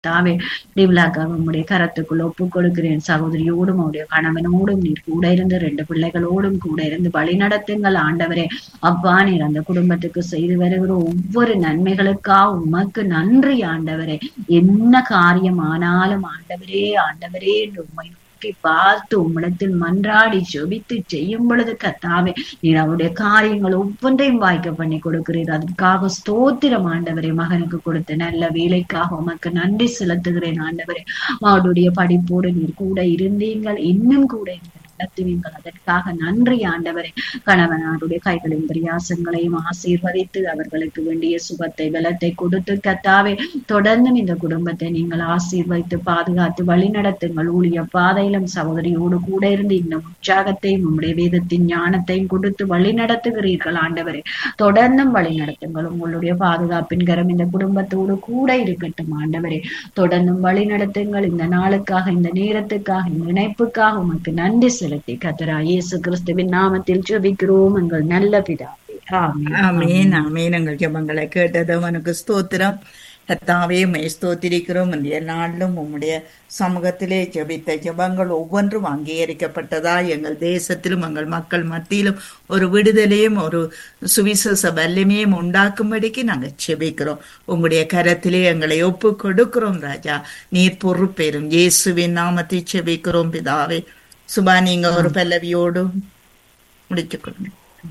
தாவே டிவ்லாக்காக உம்முடைய கரத்துக்குள் ஒப்பு கொடுக்கிறேன் சகோதரியோடும் அவருடைய கணவனோடும் நீர் கூட இருந்து ரெண்டு பிள்ளைகளோடும் கூட இருந்து வழி நடத்துங்கள் ஆண்டவரே அப்பா நீர் அந்த குடும்பத்துக்கு செய்து வருகிற ஒவ்வொரு நன்மைகளுக்கா உமக்கு நன்றி ஆண்டவரே என்ன காரியமானாலும் ஆண்டவரே ஆண்டவரே என்று உம்மை நோக்கி பார்த்து உம்மிடத்தில் மன்றாடி ஜெபித்து செய்யும் பொழுது கத்தாவே நீர் அவருடைய காரியங்கள் ஒவ்வொன்றையும் வாய்க்க பண்ணி கொடுக்கிறீர் அதற்காக ஸ்தோத்திரம் ஆண்டவரே மகனுக்கு கொடுத்த நல்ல வேலைக்காக உமக்கு நன்றி செலுத்துகிறேன் ஆண்டவரே அவருடைய படிப்போடு நீர் கூட இருந்தீங்கள் இன்னும் கூட எங்களை நடத்துவீங்கள் அதற்காக நன்றி ஆண்டவரே கணவனாருடைய கைகளின் பிரியாசங்களையும் ஆசீர்வதித்து அவர்களுக்கு வேண்டிய சுகத்தை பலத்தை கொடுத்து கத்தாவே தொடர்ந்தும் இந்த குடும்பத்தை நீங்கள் ஆசீர்வதித்து பாதுகாத்து வழி நடத்துங்கள் ஊழிய பாதையிலும் சகோதரியோடு கூட இருந்து இந்த உற்சாகத்தையும் உம்முடைய வேதத்தின் ஞானத்தையும் கொடுத்து வழி நடத்துகிறீர்கள் ஆண்டவரே தொடர்ந்தும் வழி நடத்துங்கள் உங்களுடைய பாதுகாப்பின் கரம் இந்த குடும்பத்தோடு கூட இருக்கட்டும் ஆண்டவரே தொடர்ந்தும் வழி நடத்துங்கள் இந்த நாளுக்காக இந்த நேரத்துக்காக இந்த இணைப்புக்காக உமக்கு நன்றி செலுத்தி கத்தரா இயேசு கிறிஸ்துவின் நாமத்தில் ஜெபிக்கிறோம் எங்கள் நல்ல பிதாவே ஆமென் ஆமீன் ஆமீன் எங்கள் ஜெபங்களை கேட்டது அவனுக்கு ஸ்தோத்திரம் கர்த்தாவே மை ஸ்தோத்திரிக்கிறோம் இந்த நாளிலும் உம்முடைய சமூகத்திலே ஜெபித்த ஜெபங்கள் ஒவ்வொன்றும் அங்கீகரிக்கப்பட்டதா எங்கள் தேசத்திலும் எங்கள் மக்கள் மத்தியிலும் ஒரு விடுதலையும் ஒரு சுவிசேஷ வல்லமையும் உண்டாக்கும்படிக்கு நாங்கள் ஜெபிக்கிறோம் உங்களுடைய கரத்திலே எங்களை ஒப்பு கொடுக்கிறோம் ராஜா நீர் பொறுப்பேறும் இயேசுவின் நாமத்தை ஜெபிக்கிறோம் பிதாவே சுபா நீங்க ஒரு பல்லவியோடு முடிச்சுக்கொள்ளுங்க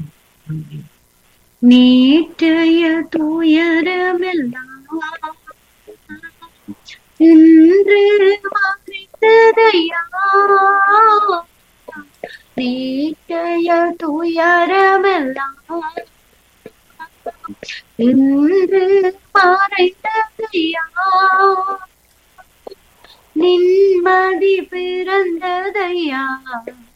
நேற்றைய துயரமெல்லாம் இன்று மறைந்ததையா நேற்றைய துயரமெல்லாம் இன்று மறைந்ததையா நிம்மதி பிறந்ததையா